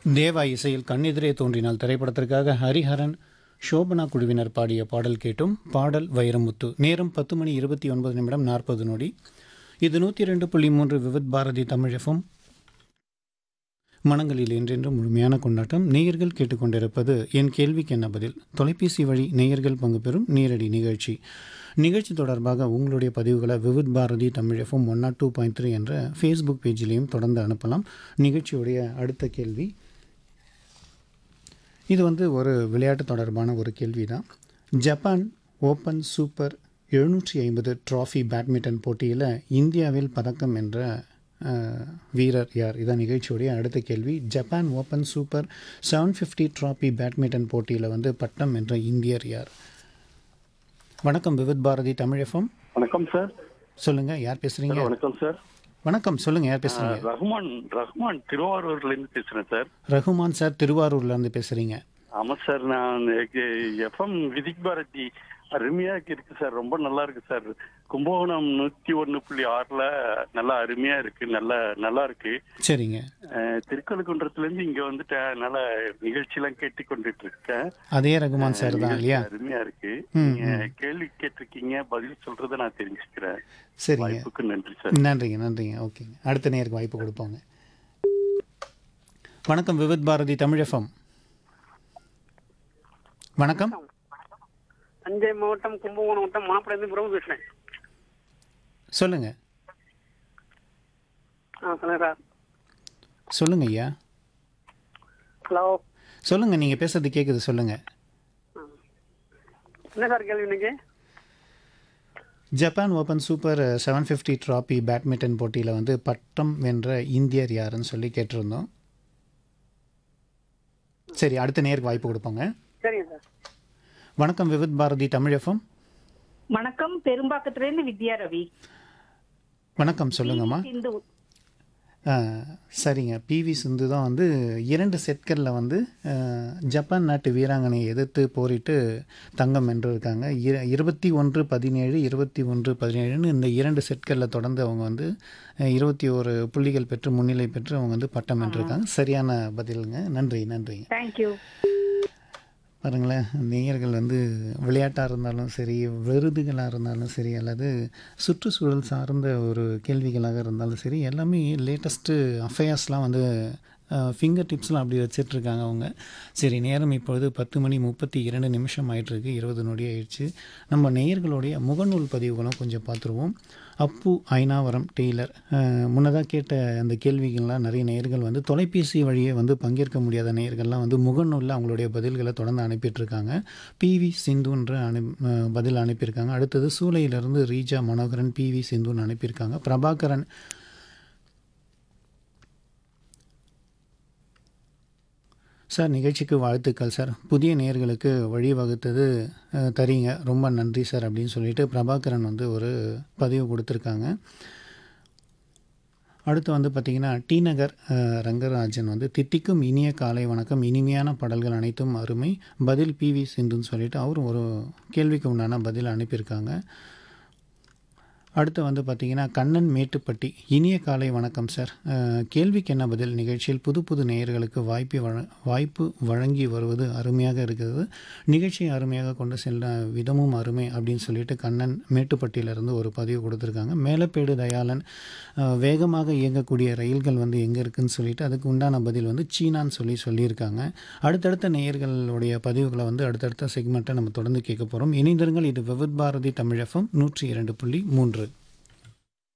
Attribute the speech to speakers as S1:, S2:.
S1: தேவா இசையில் கண்ணெதிரே தோன்றினால் திரைப்படத்திற்காக ஹரிஹரன் சோபனா குழுவினர் பாடிய பாடல் கேட்டும் பாடல் வைரமுத்து நேரம் பத்து மணி இருபத்தி ஒன்பது நிமிடம் நாற்பது நொடி இது நூற்றி ரெண்டு புள்ளி மூன்று விவித் பாரதி தமிழ் எஃப்எம் மனங்களில் என்றென்றும் முழுமையான கொண்டாட்டம் நேயர்கள் கேட்டுக்கொண்டிருப்பது என் கேள்விக்கு என்ன பதில் தொலைபேசி வழி நேயர்கள் பங்கு பெறும் நேரடி நிகழ்ச்சி நிகழ்ச்சி தொடர்பாக உங்களுடைய பதிவுகளை Vividh Bharati Tamil FM one naught two point three என்ற ஃபேஸ்புக் பேஜிலையும் தொடர்ந்து அனுப்பலாம் நிகழ்ச்சியுடைய அடுத்த கேள்வி இது வந்து ஒரு விளையாட்டு தொடர்பான ஒரு கேள்வி தான் ஜப்பான் ஓப்பன் சூப்பர் எழுநூற்றி ஐம்பது ட்ராஃபி பேட்மிண்டன் போட்டியில் இந்தியாவில் பதக்கம் என்ற அஹ், வீரர் யார் இதான் நிகழ்ச்சியுடைய அடுத்த கேள்வி Japan open super seven fifty trophy badminton போட்டியில் வந்து பட்டம் என்ற இந்தியர் யார் வணக்கம் விவித் பாரதி தமிழ் எஃப்எம்
S2: வணக்கம் சார்
S1: சொல்லுங்கள் யார் பேசுகிறீங்க
S2: வணக்கம் சார்
S1: வணக்கம் சொல்லுங்கள் யார் பேசுகிறீங்க
S2: ரஹ்மான் ரஹ்மான் திருவாரூர்ல இருந்து பேசுறேன் சார்
S1: ரகுமான் சார் திருவாரூர்லேருந்து பேசுகிறீங்க
S2: ஆமா சார் நான் எஃப்எம் விதிக் பாரதி அருமையா இருக்கு சார் ரொம்ப நல்லா இருக்கு சார் கும்பகோணம் நூத்தி ஒண்ணு புள்ளி ஆறுல நல்லா அருமையா இருக்கு நல்லா நல்லா இருக்கு
S1: சரிங்க
S2: அஹ், திருக்கழுக்குன்றத்துல இருந்து இங்க வந்துட்டு நல்ல நிகழ்ச்சி எல்லாம் கேட்டு கொண்டுட்டு இருக்கேன்
S1: அதே ரகுமான் சார் தான்
S2: நிகழ்ச்சி
S1: இல்லையா
S2: அருமையா இருக்கு
S1: ம்,
S2: நீங்க கேள்வி கேட்டிருக்கீங்க பதில் சொல்றதை நான் தெரிஞ்சுக்கிறேன்
S1: சரிங்க
S2: வாய்ப்புக்கு நன்றி சார்
S1: நன்றிங்க நன்றிங்க ஓகேங்க அடுத்த நேருக்கு வாய்ப்பு கொடுப்போங்க வணக்கம் விவித் பாரதி தமிழ் எஃப்எம் வணக்கம்
S3: தஞ்சை மாவட்டம் கும்பகோணம் வட்டம் மாப்பிள்ளை பிரபு பேசுறேன்
S1: சொல்லுங்க
S3: ஆ சொல்லுங்க சார்
S1: சொல்லுங்க ஐயா
S3: ஹலோ
S1: சொல்லுங்க நீங்க பேசுறது கேக்குது சொல்லுங்க
S3: என்ன சார் கேள்வி இன்னைக்கு
S1: Japan open super seven fifty trophy badminton போட்டியில் வந்து பட்டம் வென்ற இந்தியர் யாருன்னு சொல்லி கேட்டிருந்தோம் சரி அடுத்த நேருக்கு வாய்ப்பு கொடுப்போங்க
S3: சரிங்க சார்
S1: வணக்கம் விவித் பாரதி தமிழ் எஃப்எம்
S4: வணக்கம் பெரும்பாக்கத்துல இருந்து வித்யா ரவி
S1: வணக்கம் சொல்லுங்கம்மா
S4: சிந்து
S1: ஆ, சரிங்க பிவி சிந்து தான் வந்து இரண்டு செட்களில் வந்து ஆ, ஜப்பான் நாட்டு வீராங்கனையை எதிர்த்து போரிட்டு தங்கம் வென்றிருக்காங்க இர இருபத்தி ஒன்று பதினேழு இருபத்தி ஒன்று பதினேழுன்னு இந்த இரண்டு செட்களில் தொடர்ந்து அவங்க வந்து அ, இருபத்தி ஒரு புள்ளிகள் பெற்று முன்னிலை பெற்று அவங்க வந்து பட்டம் வென்றிருக்காங்க சரியான பதிலுங்க நன்றி நன்றிங்க
S4: தேங்க்யூ
S1: பாருங்களேன் நேயர்கள் வந்து விளையாட்டாக இருந்தாலும் சரி விருதுகளாக இருந்தாலும் சரி அல்லது சுற்றுச்சூழல் சார்ந்த ஒரு கேள்விகளாக இருந்தாலும் சரி எல்லாமே லேட்டஸ்ட்டு அஃபேர்ஸ்லாம் வந்து ஃபிங்கர் டிப்ஸ்லாம் அப்படி வச்சிட்ருக்காங்க அவங்க சரி நேரம் இப்பொழுது பத்து மணி முப்பத்தி இரண்டு நிமிஷம் ஆயிட்டிருக்கு இருபது நொடி ஆயிடுச்சு நம்ம நேயர்களுடைய முகநூல் பதிவுகளும் கொஞ்சம் பார்த்துருவோம் அப்பு ஐனாவரம் டெய்லர் முன்னதாக கேட்ட அந்த கேள்விகள்லாம் நிறைய நேயர்கள் வந்து தொலைபேசி வழியே வந்து பங்கேற்க முடியாத நேயர்கள்லாம் வந்து முகநூலில் அவங்களுடைய பதில்களை தொடர்ந்து அனுப்பிட்டுருக்காங்க பிவி சிந்துன்ற அனு அஹ், பதில் அனுப்பியிருக்காங்க அடுத்தது சூளையிலிருந்து ரீஜா மனோகரன் பிவி சிந்துன்னு அனுப்பியிருக்காங்க பிரபாகரன் சார் நிகழ்ச்சிக்கு வாழ்த்துக்கள் சார் புதிய நேயர்களுக்கு வழிவகுத்தது அஹ், தரீங்க ரொம்ப நன்றி சார் அப்படின்னு சொல்லிட்டு பிரபாகரன் வந்து ஒரு பதிவு கொடுத்துருக்காங்க அடுத்து வந்து பார்த்திங்கன்னா டி நகர் அஹ், ரங்கராஜன் வந்து தித்திக்கும் இனிய காலை வணக்கம் இனிமையான பாடல்கள் அனைத்தும் அருமை பதில் பிவி சிந்துன்னு சொல்லிட்டு அவரும் ஒரு கேள்விக்கு உண்டான பதில் அனுப்பியிருக்காங்க அடுத்து வந்து பார்த்திங்கன்னா கண்ணன் மேட்டுப்பட்டி இனிய காலை வணக்கம் சார் அஹ், கேள்விக்கு என்ன பதில் நிகழ்ச்சியில் புது புது நேயர்களுக்கு வாய்ப்பு வழ வாய்ப்பு வழங்கி வருவது அருமையாக இருக்கிறது நிகழ்ச்சியை அருமையாக கொண்டு செல்ல விதமும் அருமை அப்படின்னு சொல்லிட்டு கண்ணன் மேட்டுப்பட்டியிலிருந்து ஒரு பதிவு கொடுத்துருக்காங்க மேலப்பேடு தயாளன் அஹ், வேகமாக இயங்கக்கூடிய ரயில்கள் வந்து எங்கே இருக்குன்னு சொல்லிட்டு அதுக்கு உண்டான பதில் வந்து சீனான்னு சொல்லி சொல்லியிருக்காங்க அடுத்தடுத்த நேயர்களுடைய பதிவுகளை வந்து அடுத்தடுத்த செக்மெண்ட்டை நம்ம தொடர்ந்து கேட்க போகிறோம் இணைந்திருங்கள் இது விவித் பாரதி தமிழகம் நூற்றி இரண்டு புள்ளி மூன்று